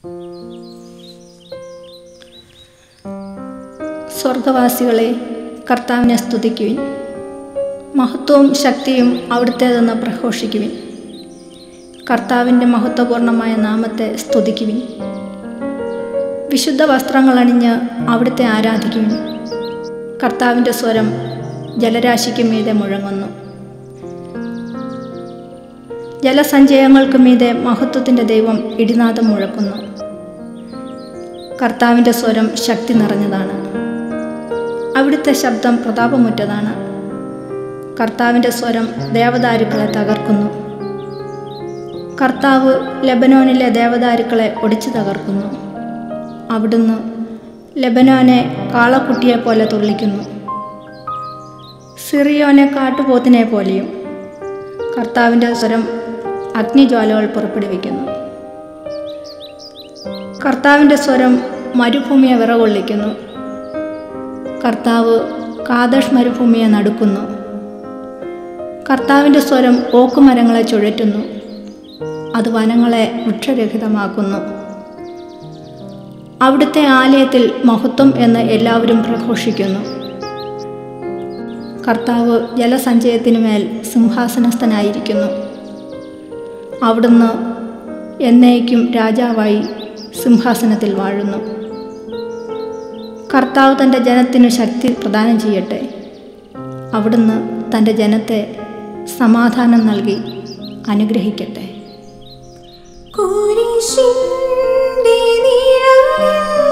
സ്വർഗവാസികളെ കർത്താവിനെ സ്തുതിക്കുവിൻ മഹത്വവും ശക്തിയും അവിടുത്തേതെന്ന് പ്രഘോഷിക്കുവിൻ കർത്താവിൻ്റെ മഹത്വപൂർണമായ നാമത്തെ സ്തുതിക്കുവിൻ വിശുദ്ധ വസ്ത്രങ്ങൾ അണിഞ്ഞ് അവിടുത്തെ ആരാധിക്കുവിൻ കർത്താവിൻ്റെ സ്വരം ജലരാശിക്ക് മീതെ മുഴങ്ങുന്നു ജലസഞ്ചയങ്ങൾക്ക് മീതെ മഹത്വത്തിൻ്റെ ദൈവം ഇടിനാദം മുഴക്കുന്നു കർത്താവിൻ്റെ സ്വരം ശക്തി നിറഞ്ഞതാണ് അവിടുത്തെ ശബ്ദം പ്രതാപമുറ്റതാണ് കർത്താവിൻ്റെ സ്വരം ദേവദാരുക്കളെ തകർക്കുന്നു കർത്താവ് ലബനോനിലെ ദേവദാരുക്കളെ ഒടിച്ചു തകർക്കുന്നു അവിടുന്ന് ലബനോനെ കാളക്കുട്ടിയെ പോലെ തുള്ളിക്കുന്നു സിറിയോനെ കാട്ടുപോത്തിനെ പോലെയും കർത്താവിൻ്റെ സ്വരം അഗ്നിജ്വാലകൾ പുറപ്പെടുവിക്കുന്നു കർത്താവിൻ്റെ സ്വരം മരുഭൂമിയെ വിറകൊള്ളിക്കുന്നു കർത്താവ് കാദഷ് മരുഭൂമിയെ നടുക്കുന്നു കർത്താവിൻ്റെ സ്വരം ഓക്കുമരങ്ങളെ ചുഴറ്റുന്നു അത് വനങ്ങളെ വൃക്ഷരഹിതമാക്കുന്നു അവിടുത്തെ ആലയത്തിൽ മഹത്വം എന്ന് എല്ലാവരും പ്രഘോഷിക്കുന്നു കർത്താവ് ജലസഞ്ചയത്തിനുമേൽ സിംഹാസനസ്ഥനായിരിക്കുന്നു അവിടുന്ന് എന്നേക്കും രാജാവായി സിംഹാസനത്തിൽ വാഴുന്നു കർത്താവ് തൻ്റെ ജനത്തിനു ശക്തി പ്രദാനം ചെയ്യട്ടെ അവിടുന്ന് തൻ്റെ ജനത്തെ സമാധാനം നൽകി അനുഗ്രഹിക്കട്ടെ കുരിശിന്റെ നിഴലിൽ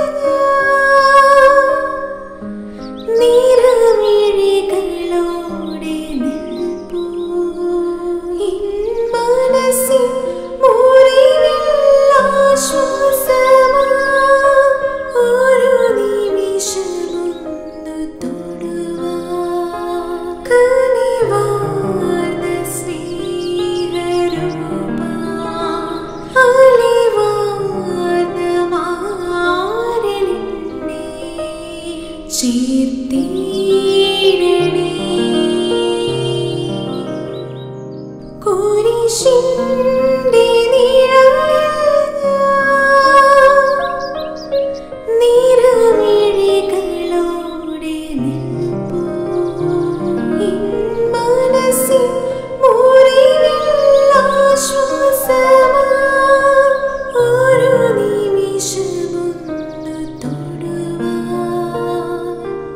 നിറമിഴികളോടെ നിൽപ്പൂ. എൻ മനസ്സിൻ മുറിവിൽ ആശ്വാസമാ. ഒരു നിമിഷമൊന്നു തൊടുവാൻ. കനിവാർന്ന സ്നേഹരൂപാ. അലിവാർന്ന മാറിലെന്നെ ചേർത്തിടണേ. കുരിശിന്റെ നിഴലിൽ നിറമിഴികളോടെ നിൽപ്പൂ. എൻ മനസ്സിൻ മുറിവിൽ ആശ്വാസമാ. ഒരു നിമിഷമൊന്നു തൊടുവാൻ.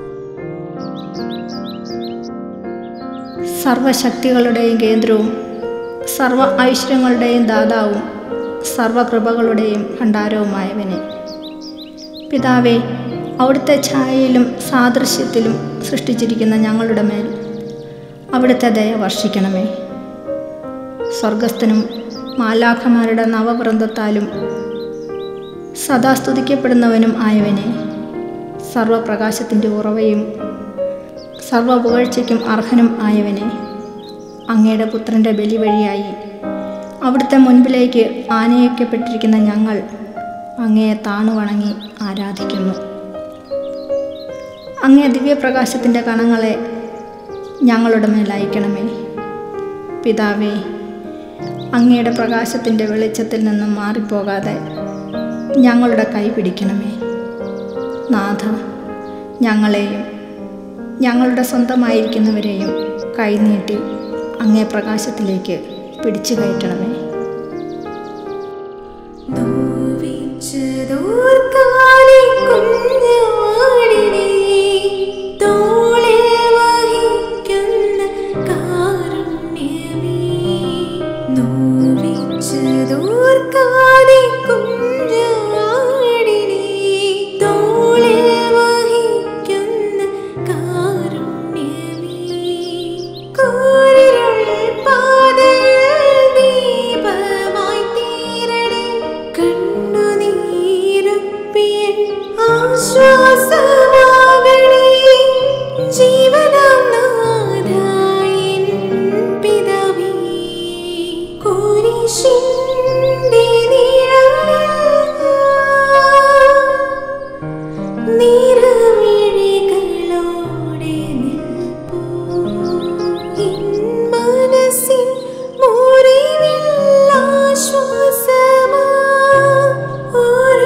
സർവശക്തികളുടെയും കേന്ദ്രവും സർവ ഐശ്വര്യങ്ങളുടെയും ദാതാവും സർവകൃപകളുടെയും ഭണ്ഡാരവുമായവനെ പിതാവേ അവിടുത്തെ ഛായയിലും സാദൃശ്യത്തിലും സൃഷ്ടിച്ചിരിക്കുന്ന ഞങ്ങളുടെ മേൽ അവിടുത്തെ ദയ വർഷിക്കണമേ സ്വർഗസ്ഥനും മാലാഖമാരുടെ നവവൃന്ദത്താലും സദാ സ്തുതിക്കപ്പെടുന്നവനും ആയവനെ സർവപ്രകാശത്തിൻ്റെ ഉറവയും സർവപുകഴ്ചയ്ക്കും അർഹനും ആയവനെ അങ്ങയുടെ പുത്രൻ്റെ ബലി വഴിയായി അവിടുത്തെ മുൻപിലേക്ക് ആനയിക്കപ്പെട്ടിരിക്കുന്ന ഞങ്ങൾ അങ്ങയെ താണു വണങ്ങി ആരാധിക്കുന്നു അങ്ങേ ദിവ്യപ്രകാശത്തിൻ്റെ കണങ്ങളെ ഞങ്ങളുടെ മേൽ അയക്കണമേ പിതാവേ അങ്ങയുടെ പ്രകാശത്തിൻ്റെ വെളിച്ചത്തിൽ നിന്നും മാറിപ്പോകാതെ ഞങ്ങളുടെ കൈ പിടിക്കണമേ നാഥ ഞങ്ങളെയും ഞങ്ങളുടെ സ്വന്തമായിരിക്കുന്നവരെയും കൈനീട്ടി അങ്ങേ പ്രകാശത്തിലേക്ക് പിടിച്ചു കയറ്റണമേ നോവിച്ചതോർക്കാലെ കുഞ്ഞാടിനെ തോളിൽ വഹിക്കുന്ന കാരുണ്യമേ. നോവിച്ചതോർക്കാലെ കുഞ്ഞാടിനെ തോളിൽ വഹിക്കുന്ന കാരുണ്യമേ. കൂരിരുൾ പാതയിൽ ദീപമായി തീരണേ കണ്ണുനീരപ്പിയൻ ആശ്വാസമാകണേ ജീവനാം നാഥായൻ പിതാവേ കുരിശിന്റെ നിഴലിൽ നിറമിഴികളോടെ നിൽപ്പൂ. എൻ മനസ്സിൻ മുറിവിൽ ആശ്വാസമാ. ഒരു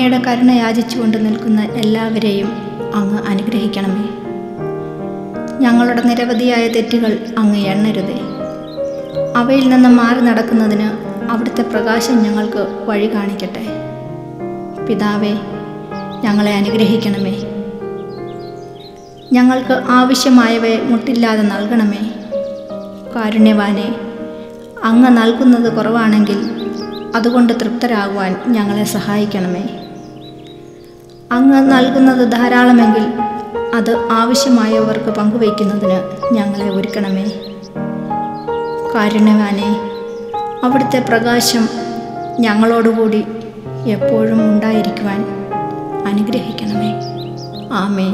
അങ്ങയുടെ കരുണ യാചിച്ചുകൊണ്ട് നിൽക്കുന്ന എല്ലാവരെയും അങ്ങ് അനുഗ്രഹിക്കണമേ ഞങ്ങളുടെ നിരവധിയായ തെറ്റുകൾ അങ്ങ് എണ്ണരുതേ അവയിൽ നിന്ന് മാറി നടക്കുന്നതിന് അവിടുത്തെ പ്രകാശം ഞങ്ങൾക്ക് വഴി കാണിക്കട്ടെ പിതാവേ ഞങ്ങളെ അനുഗ്രഹിക്കണമേ ഞങ്ങൾക്ക് ആവശ്യമായവയെ മുട്ടില്ലാതെ നൽകണമേ കാരുണ്യവാനെ അങ്ങ് നൽകുന്നത് കുറവാണെങ്കിൽ അതുകൊണ്ട് തൃപ്തരാകുവാൻ ഞങ്ങളെ സഹായിക്കണമേ അങ്ങ് നൽകുന്നത് ധാരാളമെങ്കിൽ അത് ആവശ്യമായവർക്ക് പങ്കുവയ്ക്കുന്നതിന് ഞങ്ങളെ ഒരുക്കണമേ കാരുണ്യവാനെ അവിടുത്തെ പ്രകാശം ഞങ്ങളോടുകൂടി എപ്പോഴും ഉണ്ടായിരിക്കുവാൻ അനുഗ്രഹിക്കണമേ ആമേൻ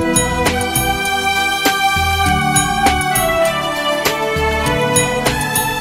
ും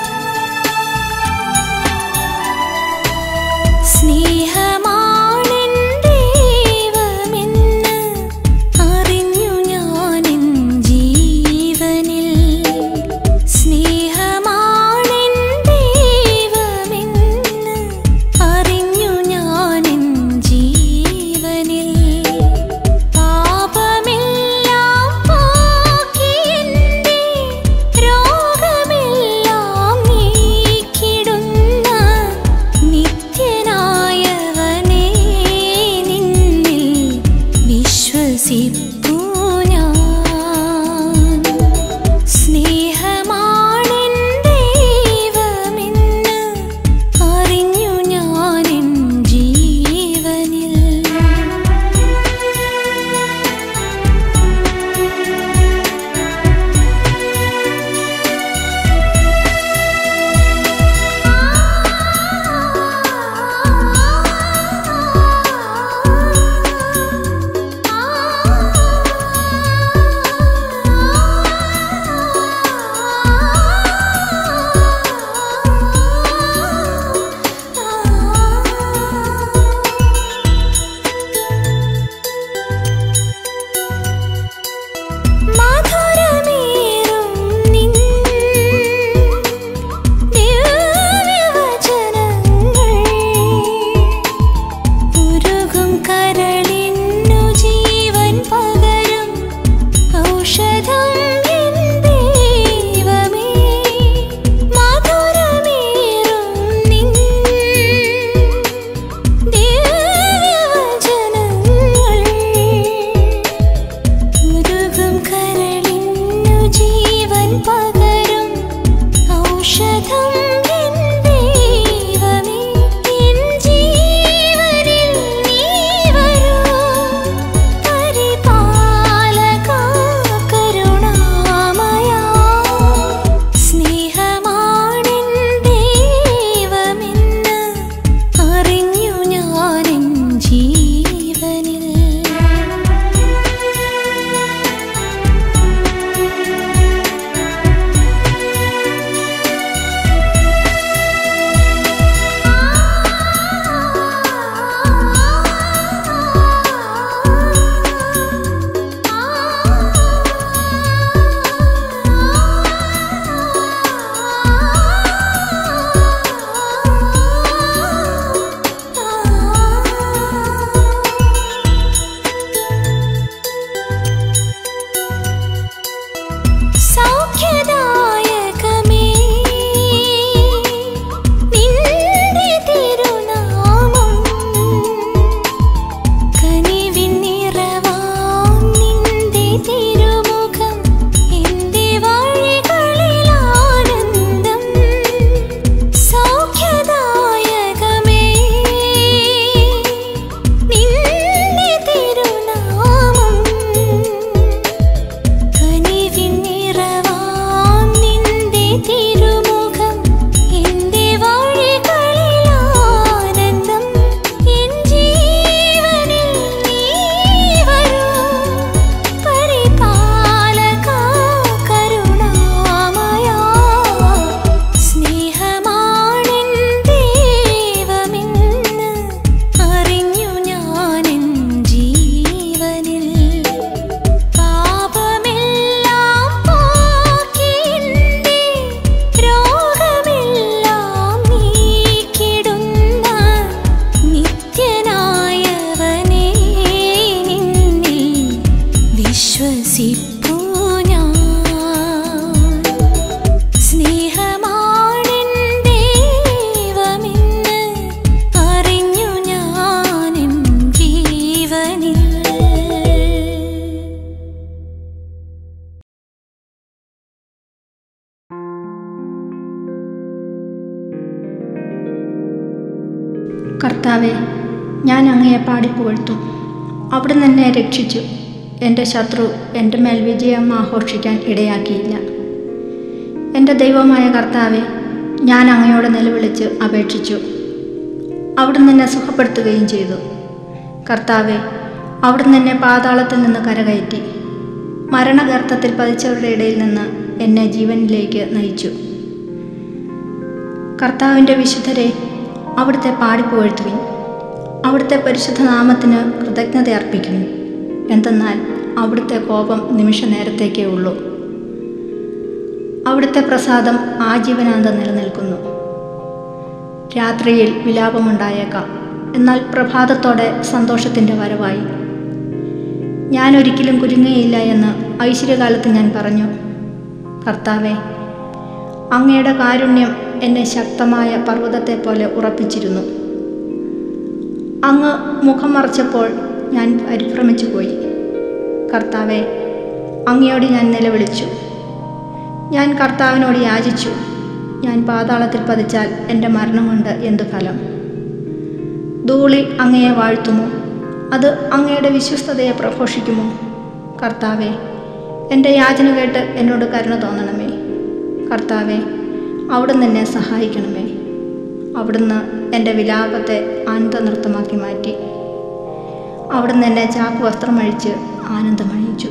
ഞാൻ അങ്ങയെ പാടിപ്പുകഴ്ത്തും അവിടുന്ന് എന്നെ രക്ഷിച്ചു എൻ്റെ ശത്രു എൻ്റെ മേൽ വിജയം ആഘോഷിക്കാൻ ഇടയാക്കിയില്ല എൻ്റെ ദൈവമായ കർത്താവെ ഞാൻ അങ്ങയോട് നിലവിളിച്ച് അപേക്ഷിച്ചു അവിടുന്ന് എന്നെ സുഖപ്പെടുത്തുകയും ചെയ്തു കർത്താവെ അവിടുന്ന് എന്നെ പാതാളത്തിൽ നിന്ന് കരകയറ്റി മരണഗർത്തത്തിൽ പതിച്ചവരുടെ ഇടയിൽ നിന്ന് എന്നെ ജീവനിലേക്ക് നയിച്ചു കർത്താവിൻ്റെ വിശുദ്ധരെ അവിടുത്തെ പാടിപ്പുകഴ്ത്തുവിൻ അവിടുത്തെ പരിശുദ്ധ നാമത്തിന് കൃതജ്ഞത അർപ്പിക്കുവിൻ എന്തെന്നാൽ അവിടുത്തെ കോപം നിമിഷ നേരത്തേക്കേ ഉള്ളൂ അവിടുത്തെ പ്രസാദം ആജീവനാന്തം നിലനിൽക്കുന്നു രാത്രിയിൽ വിലാപമുണ്ടായേക്കാം എന്നാൽ പ്രഭാതത്തോടെ സന്തോഷത്തിൻ്റെ വരവായി ഞാൻ ഒരിക്കലും കുരുങ്ങയില്ല എന്ന് ഐശ്വര്യകാലത്ത് ഞാൻ പറഞ്ഞു കർത്താവെ അങ്ങയുടെ കാരുണ്യം എന്നെ ശക്തമായ പർവ്വതത്തെ പോലെ ഉറപ്പിച്ചിരുന്നു അങ്ങ് മുഖം മറച്ചപ്പോൾ ഞാൻ പരിഭ്രമിച്ചു പോയി കർത്താവെ അങ്ങയോട് ഞാൻ നിലവിളിച്ചു ഞാൻ കർത്താവിനോട് യാചിച്ചു ഞാൻ പാതാളത്തിൽ പതിച്ചാൽ എൻ്റെ മരണം കൊണ്ട് എന്തു ഫലം ധൂളി അങ്ങയെ വാഴ്ത്തുമോ അത് അങ്ങയുടെ വിശ്വസ്തതയെ പ്രഘോഷിക്കുമോ കർത്താവെ എൻ്റെ യാചന കേട്ട് എന്നോട് കരുണ തോന്നണമേ കർത്താവെ അവിടുന്ന് എന്നെ സഹായിക്കണമേ അവിടുന്ന് എൻ്റെ വിലാപത്തെ ആനന്ദനൃത്തമാക്കി മാറ്റി അവിടുന്ന് എന്നെ ചാക്ക് വസ്ത്രമഴിച്ച് ആനന്ദമണിയിച്ചു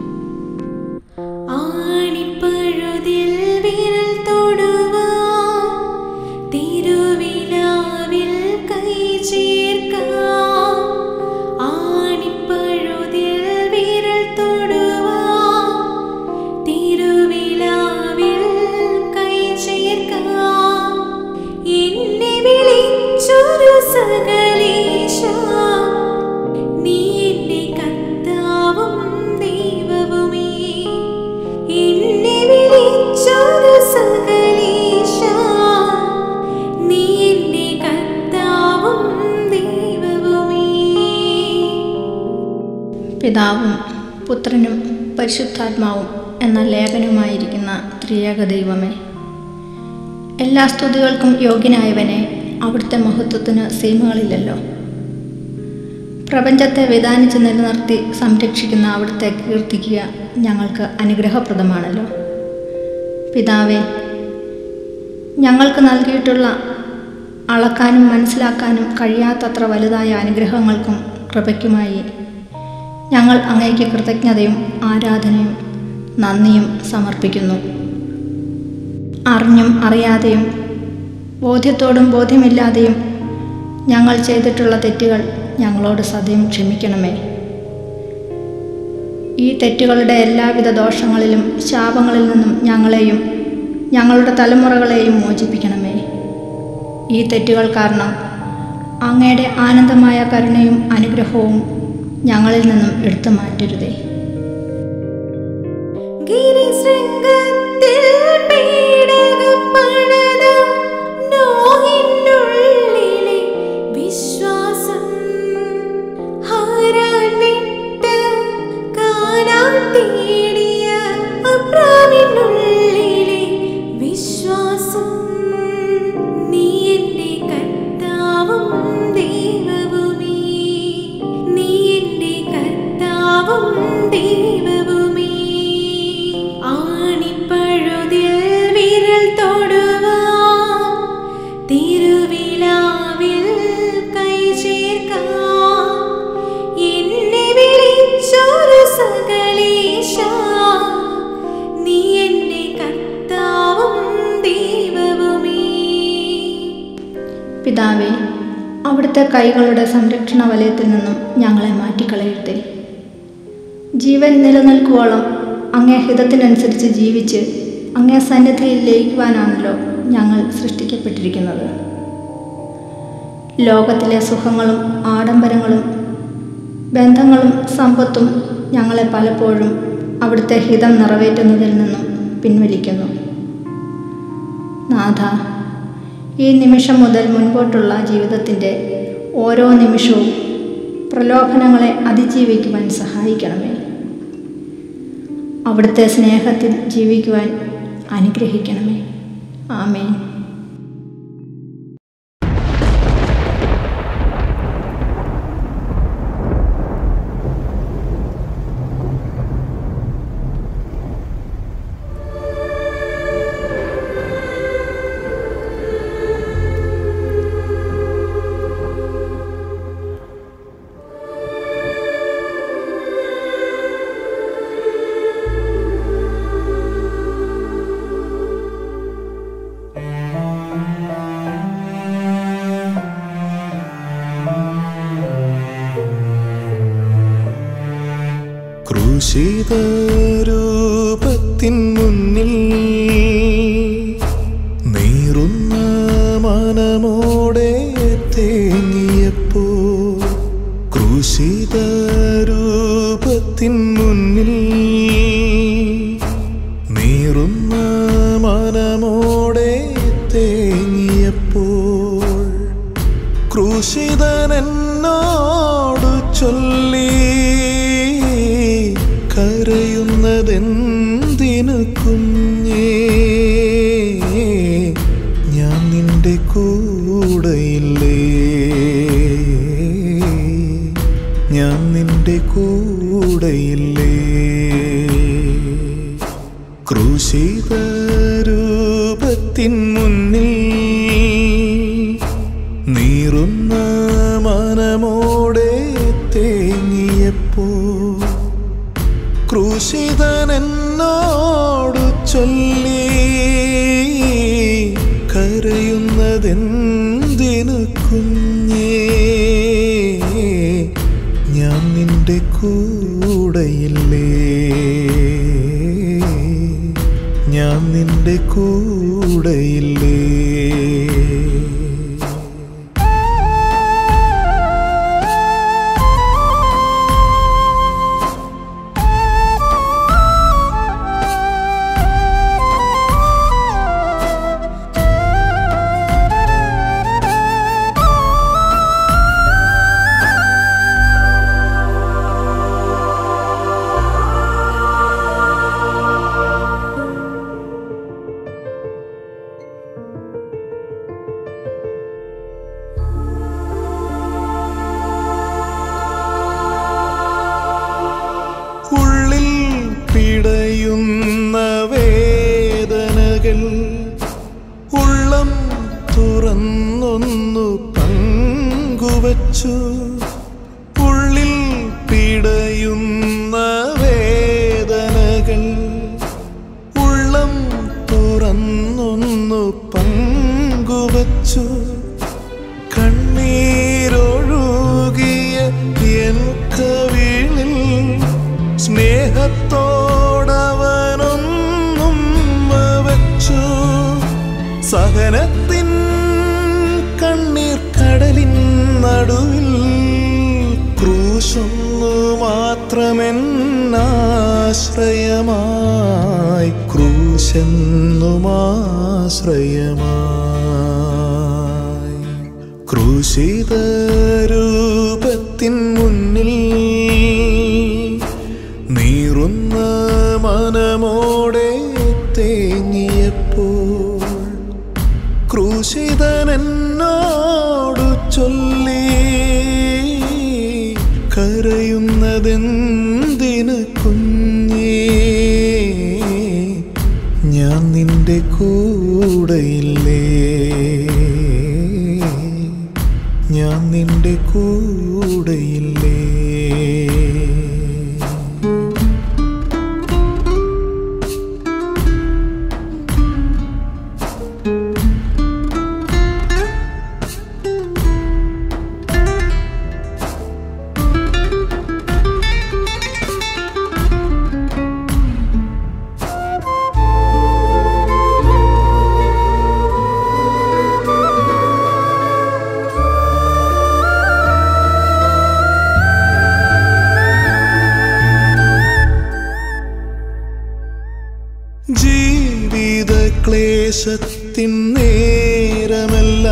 ആണിപ്പഴുതിൽ വിരൽ തൊടുവാൻ തിരുവിലാവിൽ കൈ ചേർക്കാം ആണിപ്പഴുതിൽ വിരൽ തൊടുവാൻ തിരുവിലാവിൽ കൈ ചേർക്കാം എന്നെ വിളിച്ചൊരു സകലേശ നീ എന്റെ കർത്താവും ദൈവവുമേ എന്നെ വിളിച്ചൊരു സകലേശ നീ എന്റെ കർത്താവും ദൈവവുമേ പിതാവും പുത്രനും പരിശുദ്ധാത്മാവും എന്ന ലേഖനവുമായിരിക്കുന്ന ത്രിയേക ദൈവമേ എല്ലാ സ്തുതികൾക്കും യോഗ്യനായവനെ അവിടുത്തെ മഹത്വത്തിന് സീമകളില്ലല്ലോ പ്രപഞ്ചത്തെ വിധാനിച്ച് നിലനിർത്തി സംരക്ഷിക്കുന്ന അവിടുത്തെ കീർത്തിക്കുക ഞങ്ങൾക്ക് അനുഗ്രഹപ്രദമാണല്ലോ പിതാവേ ഞങ്ങൾക്ക് നൽകിയിട്ടുള്ള അളക്കാനും മനസ്സിലാക്കാനും കഴിയാത്തത്ര വലുതായ അനുഗ്രഹങ്ങൾക്കും കൃപയ്ക്കുമായി ഞങ്ങൾ അങ്ങേക്ക് കൃതജ്ഞതയും ആരാധനയും നന്ദിയും സമർപ്പിക്കുന്നു അറിഞ്ഞും അറിയാതെയും ബോധ്യത്തോടും ബോധ്യമില്ലാതെയും ഞങ്ങൾ ചെയ്തിട്ടുള്ള തെറ്റുകൾ ഞങ്ങളോട് സദയം ക്ഷമിക്കണമേ ഈ തെറ്റുകളുടെ എല്ലാവിധ ദോഷങ്ങളിലും ശാപങ്ങളിൽ നിന്നും ഞങ്ങളെയും ഞങ്ങളുടെ തലമുറകളെയും മോചിപ്പിക്കണമേ ഈ തെറ്റുകൾ കാരണം അങ്ങയുടെ ആനന്ദമായ കരുണയും അനുഗ്രഹവും ഞങ്ങളിൽ നിന്നും എടുത്തു മാറ്റരുതേ ഗിരിശൃംഗത്തിൽ പേടകം പണിത നോഹിനുള്ളിലെ വിശ്വാസം ഹാരാൻ വിട്ട് കാനാൻ തേടിയ അബ്രാമിനുള്ളിലെ വിശ്വാസം നീ എന്റെ കർത്താവും ദൈവവുമേ നീ എന്റെ കർത്താവും ദൈവവുമേ ആണിപ്പഴുതിൽ വിരൽ തൊടുവാൻ തിരുവിലാവിൽ കൈ ചേർക്കാം എന്നെ വിളിച്ചൊരു സകലേശ നീ എന്റെ കർത്താവും ദൈവവുമേ പിതാവേ അവിടുത്തെ കൈകളുടെ സംരക്ഷണ വലയത്തിൽ നിന്നും ഞങ്ങളെ മാറ്റിക്കളയരുതേ ജീവൻ നിലനിൽക്കുവോളം അങ്ങേ ഹിതത്തിനനുസരിച്ച് ജീവിച്ച് അങ്ങേ സന്നിധിയിൽ ലയിക്കുവാനാണല്ലോ ഞങ്ങൾ സൃഷ്ടിക്കപ്പെട്ടിരിക്കുന്നത് ലോകത്തിലെ സുഖങ്ങളും ആഡംബരങ്ങളും ബന്ധങ്ങളും സമ്പത്തും ഞങ്ങളെ പലപ്പോഴും അവിടുത്തെ ഹിതം നിറവേറ്റുന്നതിൽ നിന്നും പിൻവലിക്കുന്നു നാഥ ഈ നിമിഷം മുതൽ മുൻപോട്ടുള്ള ജീവിതത്തിൻ്റെ ഓരോ നിമിഷവും പ്രലോഭനങ്ങളെ അതിജീവിക്കുവാൻ സഹായിക്കണമേ അവിടുത്തെ സ്നേഹത്തിൽ ജീവിക്കുവാൻ അനുഗ്രഹിക്കണമേ ആമേൻ ക്രൂശിതരൂപത്തിൻ മുന്നിൽ നീറുന്ന മനമോടെ തേങ്ങിയപ്പോ ക്രൂശിതരൂപത്തിൻ മുന്നിൽ നീറുന്ന മനമോടെ തേങ്ങിയപ്പോൾ ക്രൂശിതനെന്നോട് ചൊല്ലി കരയുന്നതെന്തിനു കുഞ്ഞേ ഞാൻ നിന്റെ കൂടെയില്ലേ ഞാൻ നിന്റെ കൂടെയില്ലേ ക്രൂശിതരൂപത്തിൻ മുന്നിൽ നീറുന്ന മനമോടെ തേങ്ങിയപ്പോ ക്രൂശിതനെന്നോട് ചൊല്ലി കരയുന്നതെന്തിനു കുഞ്ഞേ ഞാൻ നിന്റെ കൂടെയില്ലേ ഞാൻ നിന്റെ കൂടെയില്ലേ ഉള്ളിൽ പിടയുന്ന വേദനകൾ ഉള്ളം തുറന്നൊന്നു പങ്കുവച്ചു ഉള്ളിൽ പിടയുന്ന വേദനകൾ ഉള്ളം തുറന്നൊന്നു പങ്കുവച്ചു കണ്ണീരൊഴുകിയ എൻ കവിളിൽ സ്നേഹത്തോടവനൊന്നും വച്ചു സഹനത്തിൻ കണ്ണീർ കടലിൻ നടുവിൽ ക്രൂശൊന്നു മാത്രമെന്നാശ്രയമായി ക്രൂശെന്നുമാശ്രയമായി ക്രൂശിതരൂപത്തിൻ മുന്നിൽ നീറുന്ന മനമോടെ തേങ്ങിയപ്പോൾ ക്രൂശിതനെന്നോടു ചൊല്ലി കരയുന്നതെന്തിനു കുഞ്ഞേ ഞാൻ നിന്റെ കൂടെയില്ലേ ഞാൻ നിന്റെ കൂടെയില്ലേ ജീവിത ക്ലേശത്തിൻ നേരമല്ല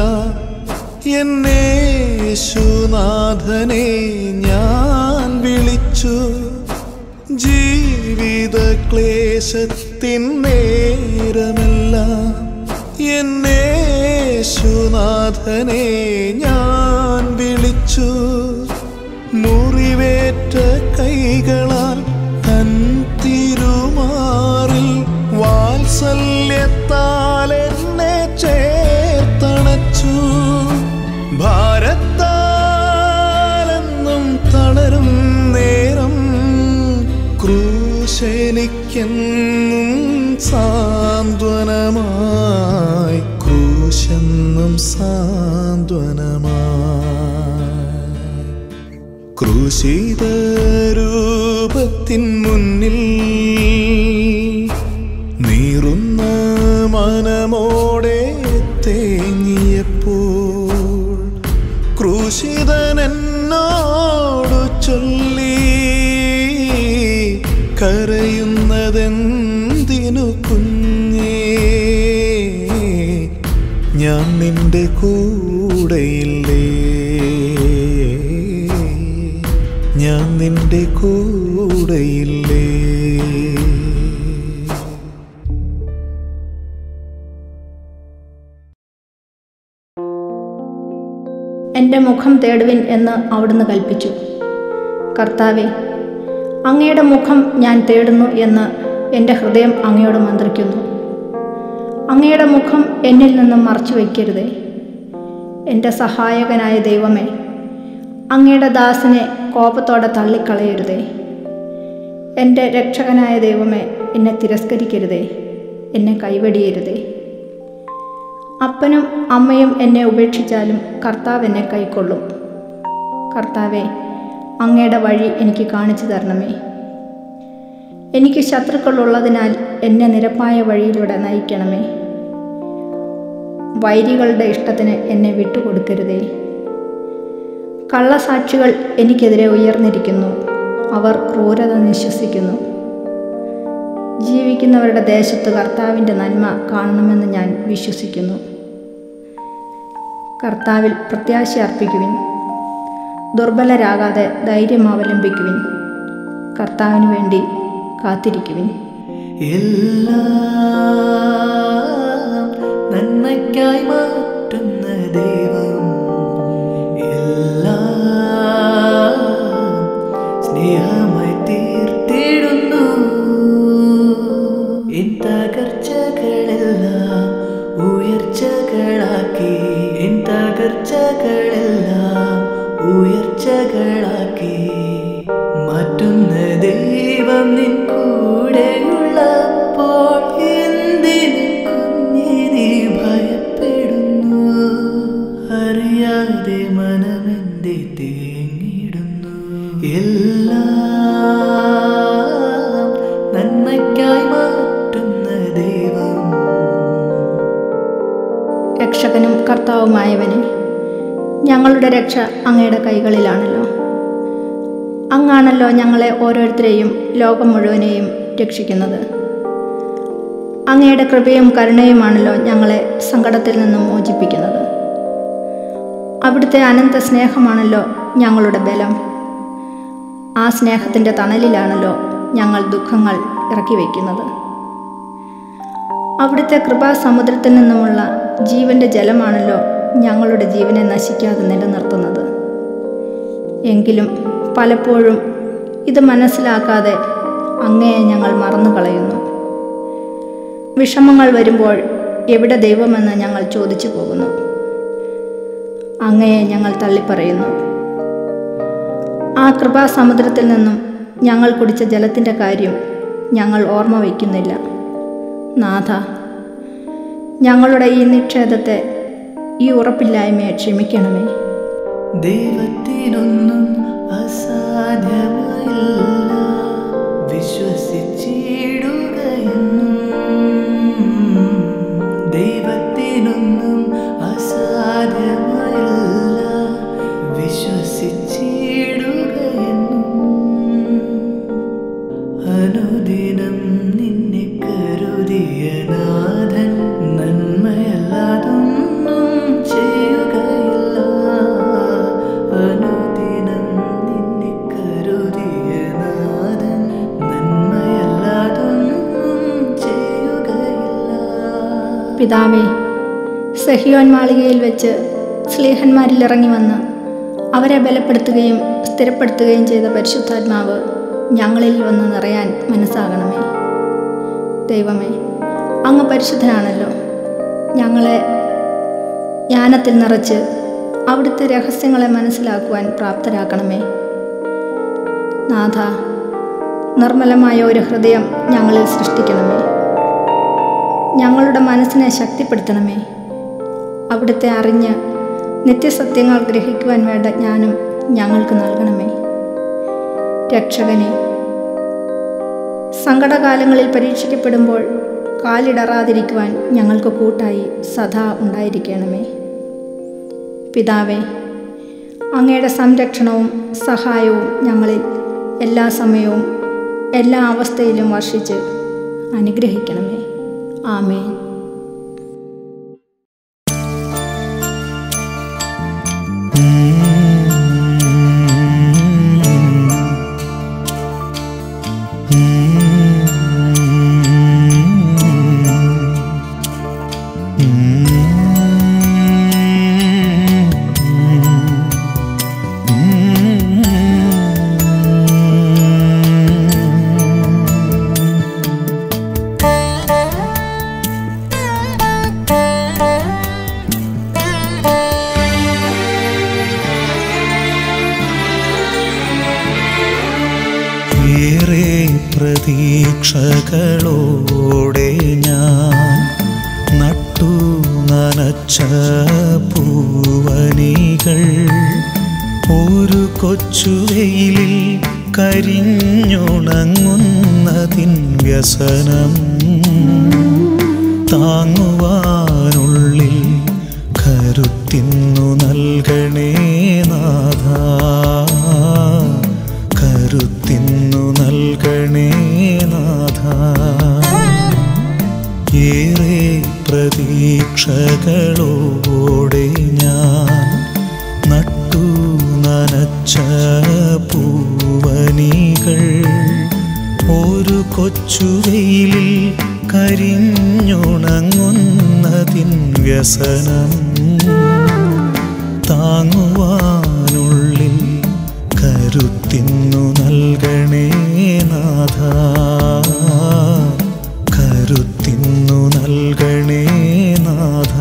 എന്നേശുനാഥനെ ഞാൻ വിളിച്ചു ജീവിത ക്ലേശത്തിൻ നേരമല്ല എന്നേശുനാഥനെ ഞാൻ വിളിച്ചു മുറിവേറ്റ കൈകളാൽ തൻ തിരുമാറിൽ വാത്സല്യത്താൽ എന്നെ ചേർത്തണച്ചു ഭാരത്താലെന്നും തളരും നേരം ക്രൂശനിക്കെന്നും സാന്ത്വനമായി ക്രൂശെന്നും സാന്ത്വനമായി ക്രൂശിത രൂപത്തിൻ മുന്നിൽ നീറുന്ന മനമോടെ തേങ്ങിയപ്പോൾ ക്രൂശിതനെന്നോടു ചൊല്ലി കരയുന്നതെന്തിനു കുഞ്ഞേ ഞാൻ നിന്റെ കൂടെയില്ലേ ഞാൻ നിന്റെ കൂടെയില്ലേ എൻ്റെ മുഖം തേടുവിൻ എന്ന് അവിടുന്ന് കൽപ്പിച്ചു കർത്താവെ അങ്ങയുടെ മുഖം ഞാൻ തേടുന്നു എന്ന് എൻ്റെ ഹൃദയം അങ്ങയോട് മന്ത്രിക്കുന്നു അങ്ങയുടെ മുഖം എന്നിൽ നിന്നും മറച്ചു വയ്ക്കരുതേ എൻ്റെ സഹായകനായ ദൈവമേ അങ്ങയുടെ ദാസനെ കോപത്തോടെ തള്ളിക്കളയരുതേ എൻ്റെ രക്ഷകനായ ദൈവമേ എന്നെ തിരസ്കരിക്കരുതേ എന്നെ കൈവടിയരുതേ അപ്പനും അമ്മയും എന്നെ ഉപേക്ഷിച്ചാലും കർത്താവ് എന്നെ കൈക്കൊള്ളും കർത്താവെ അങ്ങയുടെ വഴി എനിക്ക് കാണിച്ചു തരണമേ എനിക്ക് ശത്രുക്കളുള്ളതിനാൽ എന്നെ നിരപ്പായ വഴിയിലൂടെ നയിക്കണമേ വൈരികളുടെ ഇഷ്ടത്തിന് എന്നെ വിട്ടുകൊടുക്കരുതേ കള്ളസാക്ഷികൾ എനിക്കെതിരെ ഉയർന്നിരിക്കുന്നു അവർ ക്രൂരത നിശ്വസിക്കുന്നു ജീവിക്കുന്നവരുടെ ദേശത്ത് കർത്താവിൻ്റെ നന്മ കാണണമെന്ന് ഞാൻ വിശ്വസിക്കുന്നു കർത്താവിൽ പ്രത്യാശ അർപ്പിക്കുവിൻ ദുർബലരാകാതെ ധൈര്യം അവലംബിക്കുവിൻ കർത്താവിന് വേണ്ടി കാത്തിരിക്കുവിൻ എല്ലാം നന്മയ്ക്കായി മാറ്റുന്ന ദൈവം എല്ലാം സ്നേഹമായി തീർത്തിടുന്നു എൻ തകർച്ചകളെല്ലാം ഉയർച്ചകളാക്കി എൻ തകർച്ചകളെല്ലാം ഉയർച്ചകളാക്കി മാറ്റുന്ന ദൈവം നിൻ കൂടെയുള്ളപ്പോൾ എന്തിന് കുഞ്ഞെ നീ ഭയപ്പെടുന്നു അറിയാതെ മനമെന്റെ തേങ്ങിടുന്നു എല്ലാം നന്മയ്ക്കായി മാറ്റുന്ന ദൈവം രക്ഷകനും കർത്താവുമായവനെ ഞങ്ങളുടെ രക്ഷ അങ്ങയുടെ കൈകളിലാണല്ലോ അങ്ങാണല്ലോ ഞങ്ങളെ ഓരോരുത്തരെയും ലോകം മുഴുവനെയും രക്ഷിക്കുന്നത് അങ്ങയുടെ കൃപയും കരുണയുമാണല്ലോ ഞങ്ങളെ സങ്കടത്തിൽ നിന്നും മോചിപ്പിക്കുന്നത് അവിടുത്തെ അനന്ത സ്നേഹമാണല്ലോ ഞങ്ങളുടെ ബലം ആ സ്നേഹത്തിൻ്റെ തണലിലാണല്ലോ ഞങ്ങൾ ദുഃഖങ്ങൾ ഇറക്കി വയ്ക്കുന്നത് അവിടുത്തെ കൃപാസമുദ്രത്തിൽ നിന്നുമുള്ള ജീവന്റെ ജലമാണല്ലോ ഞങ്ങളുടെ ജീവനെ നശിക്കാതെ നിലനിർത്തുന്നത് എങ്കിലും പലപ്പോഴും ഇത് മനസ്സിലാക്കാതെ അങ്ങയെ ഞങ്ങൾ മറന്നു കളയുന്നു വിഷമങ്ങൾ വരുമ്പോൾ എവിടെ ദൈവമെന്ന് ഞങ്ങൾ ചോദിച്ചു പോകുന്നു അങ്ങയെ ഞങ്ങൾ തള്ളിപ്പറയുന്നു ആ കൃപാസമുദ്രത്തിൽ നിന്നും ഞങ്ങൾ കുടിച്ച ജലത്തിൻ്റെ കാര്യം ഞങ്ങൾ ഓർമ്മ വയ്ക്കുന്നില്ല നാഥ ഞങ്ങളുടെ ഈ നിക്ഷേപത്തെ ഈ ഉറപ്പില്ലായ്മയെ ക്ഷമിക്കണമേ ദൈവത്തിനൊന്നും അസാധ്യമായില്ല വിശ്വസിച്ചിടുകയെന്നും ദൈവത്തിനൊന്നും അസാധ്യമായില്ല വിശ്വസിച്ചിടുകയെന്നും അനുദിനം നിന്നെ കരുതിയ നാഥൻ നന്മയല്ലാതൊന്നും ചെയ്യുകയില്ല അനുദിനം നിന്നെ കരുതിയ നാഥൻ നന്മയല്ലാതൊന്നും ചെയ്യുകയില്ല പിതാവേ സഹിയോൻ മാളികയിൽ വെച്ച് സ്ലീഹന്മാരിൽ ഇറങ്ങി വന്ന് അവരെ ബലപ്പെടുത്തുകയും സ്ഥിരപ്പെടുത്തുകയും ചെയ്ത പരിശുദ്ധാത്മാവ് ഞങ്ങളിൽ വന്ന് നിറയാൻ മനസ്സാകണമേ ദൈവമേ അങ്ങ് പരിശുദ്ധനാണല്ലോ ഞങ്ങളെ ജ്ഞാനത്തിൽ നിറച്ച് അവിടുത്തെ രഹസ്യങ്ങളെ മനസ്സിലാക്കുവാൻ പ്രാപ്തരാക്കണമേ നാഥ നിർമ്മലമായ ഒരു ഹൃദയം ഞങ്ങളിൽ സൃഷ്ടിക്കണമേ ഞങ്ങളുടെ മനസ്സിനെ ശക്തിപ്പെടുത്തണമേ അവിടുത്തെ അറിഞ്ഞ് നിത്യസത്യങ്ങൾ ഗ്രഹിക്കുവാൻ വേണ്ട ജ്ഞാനം ഞങ്ങൾക്ക് നൽകണമേ രക്ഷകനെ സങ്കടകാലങ്ങളിൽ പരീക്ഷിക്കപ്പെടുമ്പോൾ കാലിടറാതിരിക്കുവാൻ ഞങ്ങൾക്ക് കൂട്ടായി സദാ ഉണ്ടായിരിക്കണമേ പിതാവേ അങ്ങയുടെ സംരക്ഷണവും സഹായവും ഞങ്ങളിൽ എല്ലാ സമയവും എല്ലാ അവസ്ഥയിലും വർഷിച്ച് അനുഗ്രഹിക്കണമേ ആമേൻ ഏറെ പ്രതീക്ഷകളോടെ ഞാൻ നട്ടു നനച്ച പൂവനികൾ ഒരു കൊച്ചുവെയിലിൽ കരിഞ്ഞുണങ്ങുന്നതിൻ വ്യസനം താങ്ങുവാനുള്ളിൽ കരുത്തിന്നു നൽകണേ നാഥ കരുത്തിന്നു നൽകണേ നാഥ ഏറെ പ്രതീക്ഷകളോടെ ഞാൻ നട്ടു നനച്ച പൂവനികൾ ഒരു കൊച്ചുവെയിലിൽ കരിഞ്ഞുണങ്ങുന്നതിൻ വ്യസനം താങ്ങുവാനുള്ളിൽ കരുത്തിന്നു നൽകണേ നാഥ കരുത്തിന്നു നൽകണേ നാഥ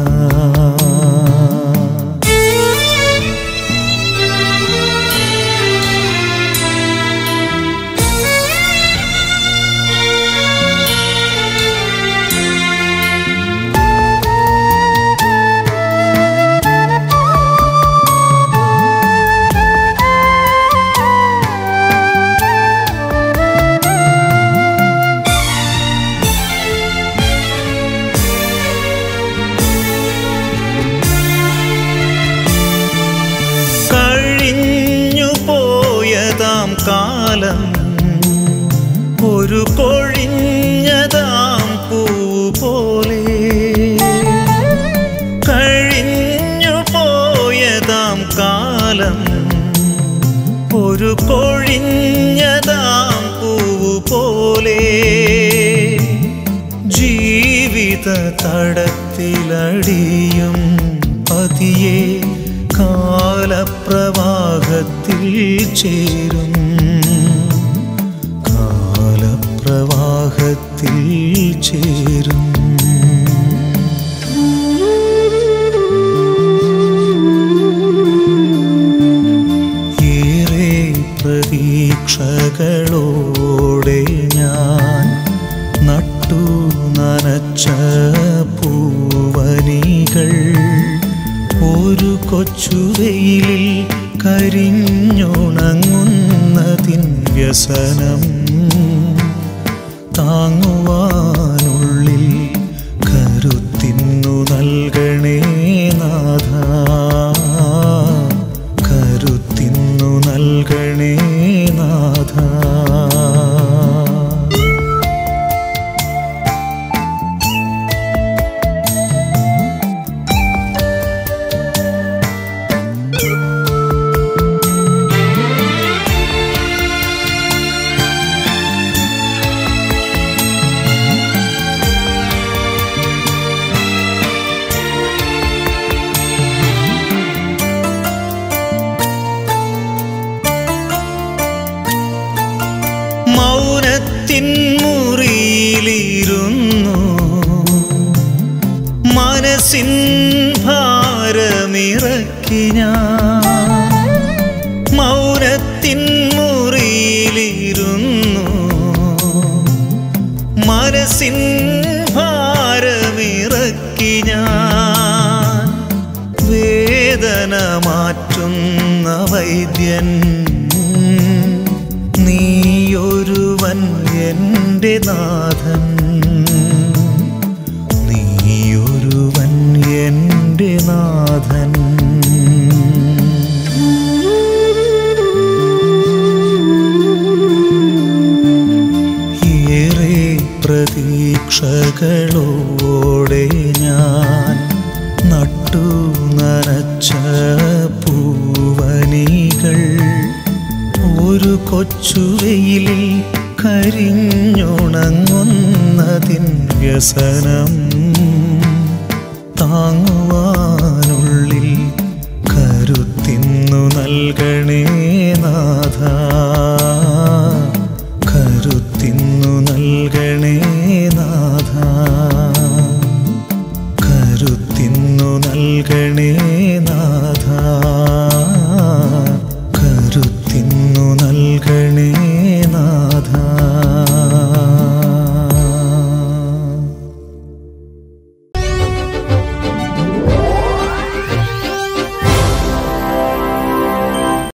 കഴിഞ്ഞു പോയതാം കാലം ഒരു കൊഴിഞ്ഞതാം പൂ പോലെ കഴിഞ്ഞു പോയതാം കാലം ഒരു കൊഴിഞ്ഞതാം പൂ പോലെ ജീവിത തടത്തിലടിയും പതിയെ കാലപ്രവാഹത്തിൽ ചേരും കാലപ്രവാഹത്തിൽ ചേരും ഏറെ പ്രതീക്ഷകളോടെ ഞാൻ നട്ടു നനച്ച പൂവനികൾ ഒരു കൊച്ചുവെയിലിൽ കരിഞ്ഞുണങ്ങുന്നതിൻ വ്യസനം താങ്ങുവാനുള്ളിൽ കരുത്തിന്നു നൽകണേ നാഥ കരുത്തിന്നു നൽകണേ നാഥ മൗനത്തിൻ മുറിയിലിരുന്നു മനസ്സിൻ ഭാരമിറക്കി ഞാൻ മൗനത്തിൻ മുറിയിലിരുന്നു മനസ്സിൻ ഭാരമിറക്കി ഞാൻ വേദന മാറ്റുന്ന വൈദ്യൻ നീ നീയൊരുവൻ എൻ്റെ നാഥൻ നീയൊരുവൻ എൻ്റെ നാഥൻ ഏറെ പ്രതീക്ഷകളോടെ ഞാൻ നട്ടു നനച്ച പൂവനികൾ ഒരു കൊച്ചുവെയിലിൽ കരിഞ്ഞുണങ്ങുന്നതിൻ വ്യസനം താങ്ങുവാനാവില്ല